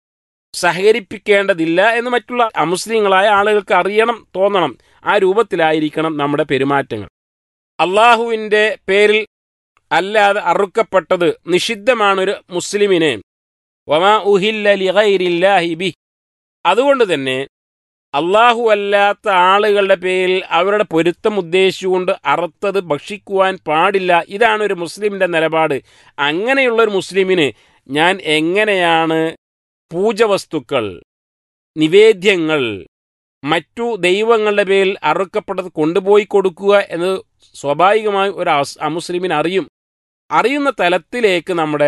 സഹകരിപ്പിക്കേണ്ടതില്ല എന്ന് മറ്റുള്ള അമുസ്ലിങ്ങളായ ആളുകൾക്ക് അറിയണം തോന്നണം ആ രൂപത്തിലായിരിക്കണം നമ്മുടെ പെരുമാറ്റങ്ങൾ അള്ളാഹുവിൻ്റെ പേരിൽ അല്ലാതെ അറുക്കപ്പെട്ടത് നിഷിദ്ധമാണ് ഒരു മുസ്ലിമിന് വമാ ഉഹില്ല ലിഗൈരില്ലാഹി ബി അതുകൊണ്ട് തന്നെ അള്ളാഹു അല്ലാത്ത ആളുകളുടെ പേരിൽ അവരുടെ പൊരുത്തം ഉദ്ദേശിച്ചുകൊണ്ട് അറുത്തത് ഭക്ഷിക്കുവാൻ പാടില്ല ഇതാണ് ഒരു മുസ്ലിമിന്റെ നിലപാട് അങ്ങനെയുള്ള ഒരു മുസ്ലിമിന് ഞാൻ എങ്ങനെയാണ് പൂജവസ്തുക്കൾ നിവേദ്യങ്ങൾ മറ്റു ദൈവങ്ങളുടെ പേരിൽ അറുക്കപ്പെട്ടത് കൊണ്ടുപോയി കൊടുക്കുക എന്നത് സ്വാഭാവികമായി ഒരു അസ്- അമുസ്ലിമിന് അറിയും അറിയുന്ന തലത്തിലേക്ക് നമ്മുടെ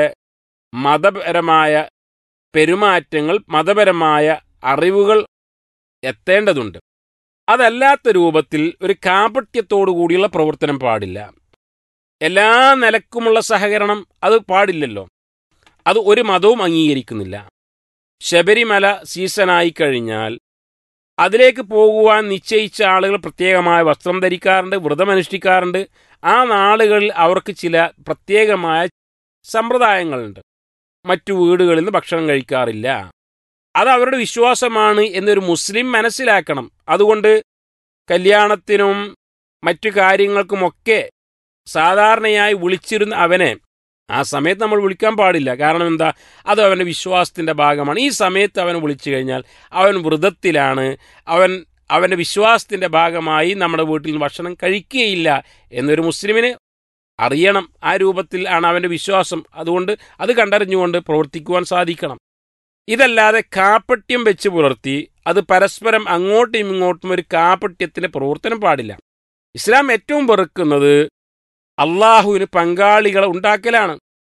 മതപരമായ പെരുമാറ്റങ്ങൾ മതപരമായ അറിവുകൾ എത്തേണ്ടതുണ്ട് അതല്ലാത്ത രൂപത്തിൽ ഒരു കാപട്യത്തോടു കൂടിയുള്ള പ്രവർത്തനം പാടില്ല എല്ലാ നിലക്കുമുള്ള സഹകരണം അത് പാടില്ലല്ലോ അത് ഒരു മതവും അംഗീകരിക്കുന്നില്ല ശബരിമല സീസണായി കഴിഞ്ഞാൽ അതിലേക്ക് പോകുവാൻ നിശ്ചയിച്ച ആളുകൾ പ്രത്യേകമായ വസ്ത്രം ധരിക്കാറുണ്ട് വ്രതമനുഷ്ഠിക്കാറുണ്ട് ആ നാളുകളിൽ അവർക്ക് ചില പ്രത്യേകമായ സമ്പ്രദായങ്ങളുണ്ട് മറ്റു വീടുകളിൽ നിന്ന് ഭക്ഷണം കഴിക്കാറില്ല അത് അവരുടെ വിശ്വാസമാണ് എന്നൊരു മുസ്ലിം മനസ്സിലാക്കണം അതുകൊണ്ട് കല്യാണത്തിനും മറ്റു കാര്യങ്ങൾക്കുമൊക്കെ സാധാരണയായി വിളിച്ചിരുന്ന അവനെ ആ സമയത്ത് നമ്മൾ വിളിക്കാൻ പാടില്ല കാരണം എന്താ അത് അവൻ്റെ വിശ്വാസത്തിൻ്റെ ഭാഗമാണ് ഈ സമയത്ത് അവനെ വിളിച്ചു കഴിഞ്ഞാൽ അവൻ വ്രതത്തിലാണ് അവൻ അവൻ്റെ വിശ്വാസത്തിൻ്റെ ഭാഗമായി നമ്മുടെ വീട്ടിൽ നിന്ന് ഭക്ഷണം കഴിക്കുകയില്ല എന്നൊരു മുസ്ലിമിന് അറിയണം ആ രൂപത്തിൽ ആണ് അവൻ്റെ വിശ്വാസം അതുകൊണ്ട് അത് കണ്ടറിഞ്ഞുകൊണ്ട് പ്രവർത്തിക്കുവാൻ സാധിക്കണം ഇതല്ലാതെ കാപ്പട്യം വെച്ച് പുലർത്തി അത് പരസ്പരം അങ്ങോട്ടും ഇങ്ങോട്ടും ഒരു കാപ്പട്യത്തിന് പ്രവർത്തനം പാടില്ല ഇസ്ലാം ഏറ്റവും വെറുക്കുന്നത് അള്ളാഹുവിന് പങ്കാളികളെ ഉണ്ടാക്കലാണ്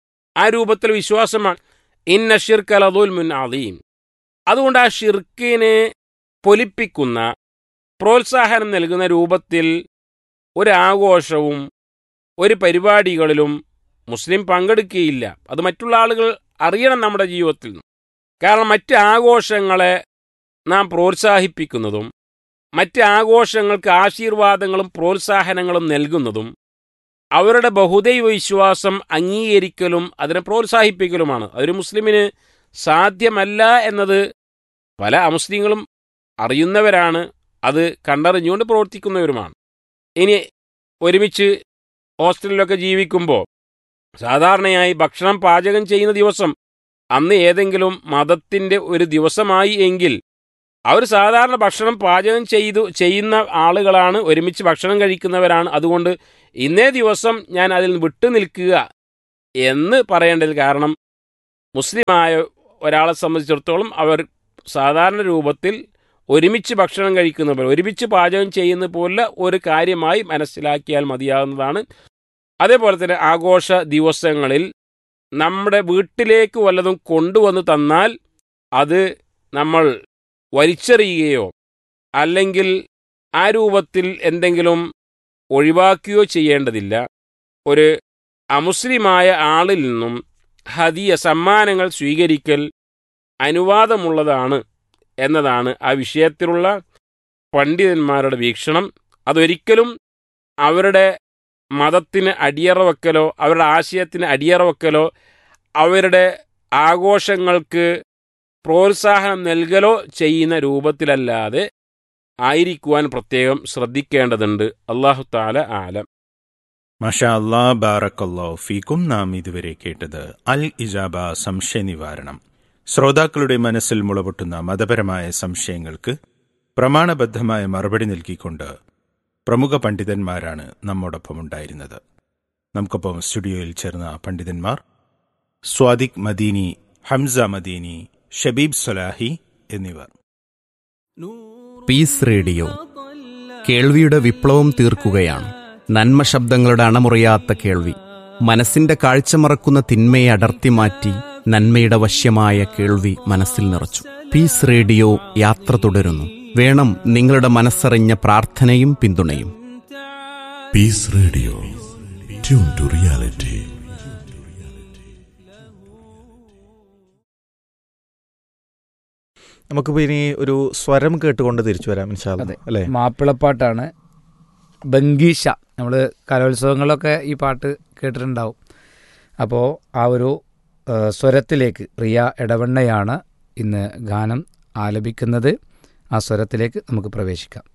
ആ രൂപത്തിൽ വിശ്വാസമാണ് ഇന്ന ഷിർക്കലതുൽ മുൻ അലീം അതുകൊണ്ട് ആ ഷിർക്കിനെ പൊലിപ്പിക്കുന്ന പ്രോത്സാഹനം നൽകുന്ന രൂപത്തിൽ ഒരു ആഘോഷവും ഒരു പരിപാടികളിലും മുസ്ലിം പങ്കെടുക്കുകയില്ല അത് മറ്റുള്ള ആളുകൾ അറിയണം നമ്മുടെ ജീവിതത്തിൽ നിന്ന് കാരണം മറ്റ് ആഘോഷങ്ങളെ നാം പ്രോത്സാഹിപ്പിക്കുന്നതും മറ്റ് ആഘോഷങ്ങൾക്ക് ആശീർവാദങ്ങളും പ്രോത്സാഹനങ്ങളും നൽകുന്നതും അവരുടെ ബഹുദൈവ വിശ്വാസം അംഗീകരിക്കലും അതിനെ പ്രോത്സാഹിപ്പിക്കലുമാണ് അതൊരു മുസ്ലിമിന് സാധ്യമല്ല എന്നത് പല അമുസ്ലിങ്ങളും അറിയുന്നവരാണ് അത് കണ്ടറിഞ്ഞുകൊണ്ട് പ്രവർത്തിക്കുന്നവരുമാണ് ഇനി ഒരുമിച്ച് ഹോസ്റ്റലിലൊക്കെ ജീവിക്കുമ്പോൾ സാധാരണയായി ഭക്ഷണം പാചകം ചെയ്യുന്ന ദിവസം അന്ന് ഏതെങ്കിലും മതത്തിൻ്റെ ഒരു ദിവസമായി എങ്കിൽ അവർ സാധാരണ ഭക്ഷണം പാചകം ചെയ്തു ചെയ്യുന്ന ആളുകളാണ് ഒരുമിച്ച് ഭക്ഷണം കഴിക്കുന്നവരാണ് അതുകൊണ്ട് ഇന്നേ ദിവസം ഞാൻ അതിൽ നിന്ന് വിട്ടു നിൽക്കുക എന്ന് പറയേണ്ടത് കാരണം മുസ്ലിമായ ഒരാളെ സംബന്ധിച്ചിടത്തോളം അവർ സാധാരണ രൂപത്തിൽ ഒരുമിച്ച് ഭക്ഷണം കഴിക്കുന്നവർ ഒരുമിച്ച് പാചകം ചെയ്യുന്ന പോലെ ഒരു കാര്യമായി മനസ്സിലാക്കിയാൽ മതിയാകുന്നതാണ് അതേപോലെ തന്നെ ആഘോഷ ദിവസങ്ങളിൽ നമ്മുടെ വീട്ടിലേക്ക് വല്ലതും കൊണ്ടുവന്ന് തന്നാൽ അത് നമ്മൾ വലിച്ചെറിയുകയോ അല്ലെങ്കിൽ ആ രൂപത്തിൽ എന്തെങ്കിലും ഒഴിവാക്കുകയോ ചെയ്യേണ്ടതില്ല ഒരു അമുസ്ലിമായ ആളിൽ നിന്നും ഹദിയ സമ്മാനങ്ങൾ സ്വീകരിക്കൽ അനുവാദമുള്ളതാണ് എന്നതാണ് ആ വിഷയത്തിലുള്ള പണ്ഡിതന്മാരുടെ വീക്ഷണം അതൊരിക്കലും അവരുടെ മതത്തിന് അടിയറ വെക്കലോ അവരുടെ ആശയത്തിന് അടിയറ വെക്കലോ അവരുടെ ആഘോഷങ്ങൾക്ക് പ്രോത്സാഹനം നൽകലോ ചെയ്യുന്ന രൂപത്തിലല്ലാതെ ആയിരിക്കുവാൻ പ്രത്യേകം ശ്രദ്ധിക്കേണ്ടതുണ്ട് അള്ളാഹു താല ആലം മഷാ അല്ലാ ബാറക്കല്ലോ ഫീക്കും നാം ഇതുവരെ കേട്ടത് അൽ ഇജാബ സംശയ നിവാരണം ശ്രോതാക്കളുടെ മനസ്സിൽ മുളപൊട്ടുന്ന മതപരമായ സംശയങ്ങൾക്ക് പ്രമാണബദ്ധമായ മറുപടി നൽകിക്കൊണ്ട് പ്രമുഖ പണ്ഡിതന്മാരാണ് നമ്മോടൊപ്പം ഉണ്ടായിരുന്നത് നമുക്കൊപ്പം സ്റ്റുഡിയോയിൽ ചേർന്ന പണ്ഡിതന്മാർ സ്വാദിഖ് മദീനി ഹംസ മദീനി ഷബീബ് സൊലാഹി എന്നിവർ പീസ് റേഡിയോ കേൾവിയുടെ വിപ്ലവം തീർക്കുകയാണ് നന്മ ശബ്ദങ്ങളുടെ അണമുറിയാത്ത കേൾവി മനസ്സിന്റെ കാഴ്ച മറക്കുന്ന തിന്മയെ അടർത്തി മാറ്റി നന്മയുടെ വശ്യമായ കേൾവി മനസ്സിൽ നിറച്ചു പീസ് റേഡിയോ യാത്ര തുടരുന്നു വേണം നിങ്ങളുടെ മനസ്സറിഞ്ഞ പ്രാർത്ഥനയും പിന്തുണയും Peace Radio. Tune to reality. നമുക്കിപ്പോൾ ഇനി ഒരു സ്വരം കേട്ടുകൊണ്ട് തിരിച്ചു വരാം ഇൻഷാല്ല അതെ. അല്ലേ മാപ്പിളപ്പാട്ടാണ് ബംഗീഷ നമ്മൾ കലോത്സവങ്ങളിലൊക്കെ ഈ പാട്ട് കേട്ടിട്ടുണ്ടാവും അപ്പോൾ ആ ഒരു ആ, സ്വരത്തിലേക്ക് റിയ എടവണ്ണയാണ് ഇന്ന് ഗാനം ആലപിക്കുന്നത് ആ സ്വരത്തിലേക്ക് നമുക്ക് പ്രവേശിക്കാം